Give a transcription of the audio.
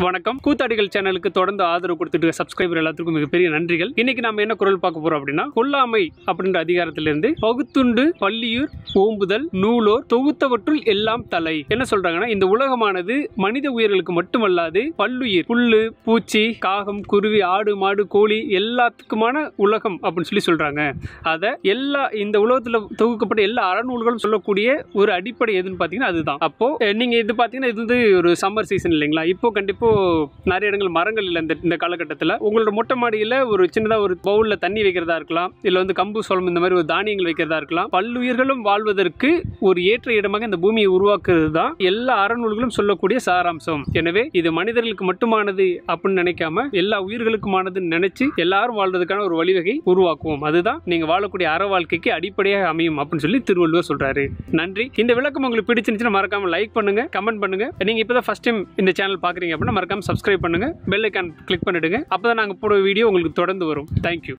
வணக்கம் கூத்தாடிகள் சேனலுக்கு தொடர்ந்து ஆதரவு கொடுத்துட்டு சப்ஸ்கிரைபர் எல்லாத்துக்கும் மிகப்பெரிய நன்றிகள் இன்னைக்கு நாம என்ன குரல் பார்க்க போறோம் அப்படின்னா கொல்லாமை அப்படின்ற அதிகாரத்திலிருந்து பகுத்துண்டு பள்ளியூர் ஓம்புதல் நூலோர் தொகுத்தவற்றுள் எல்லாம் தலை என்ன சொல்றாங்கன்னா இந்த உலகமானது மனித உயிர்களுக்கு மட்டுமல்லாது பல்லுயிர் புல்லு பூச்சி காகம் குருவி ஆடு மாடு கோழி எல்லாத்துக்குமான உலகம் அப்படின்னு சொல்லி சொல்றாங்க அதை எல்லா இந்த உலகத்துல தொகுக்கப்பட்ட எல்லா அறநூல்களும் சொல்லக்கூடிய ஒரு அடிப்படை எதுன்னு பார்த்தீங்கன்னா அதுதான் அப்போ அஹ், நீங்க இது பார்த்தீங்கன்னா இது வந்து ஒரு சம்மர் சீசன் இல்லைங்களா இப்போ கண்டிப்பா நிறைய இடங்கள் மரங்கள் இல்லை இந்த இந்த காலகட்டத்தில் உங்களோட மொட்டை மாடியில் ஒரு சின்னதாக ஒரு பவுலில் தண்ணி வைக்கிறதா இருக்கலாம் இல்லை வந்து கம்பு சோளம் இந்த மாதிரி ஒரு தானியங்கள் வைக்கிறதா இருக்கலாம் பல்லுயிர்களும் வாழ்வதற்கு ஒரு ஏற்ற இடமாக இந்த பூமியை உருவாக்குறது தான் எல்லா அறநூல்களும் சொல்லக்கூடிய சாராம்சம் எனவே இது மனிதர்களுக்கு மட்டுமானது அப்படின்னு நினைக்காம எல்லா உயிர்களுக்குமானதுன்னு நினைச்சு எல்லாரும் வாழ்றதுக்கான ஒரு வழிவகை உருவாக்குவோம் அதுதான் நீங்க வாழக்கூடிய அற வாழ்க்கைக்கு அடிப்படையாக அமையும் அப்படின்னு சொல்லி திருவள்ளுவர் சொல்றாரு நன்றி இந்த விளக்கம் உங்களுக்கு பிடிச்சிருந்துச்சுன்னா மறக்காம லைக் பண்ணுங்க கமெண்ட் பண்ணுங்க நீங்க இப்பதான் ஃபர்ஸ்ட் டைம் இந்த சேனல் பாக்குறீங்க அப்படின்னா மறக்காம சப்ஸ்கிரைப் பண்ணுங்க பெல் ஐக்கான் கிளிக் பண்ணிடுங்க அப்பதான் நாங்க போடுற வீடியோ உங்களுக்கு தொடர்ந்து வரும் தேங்க்யூ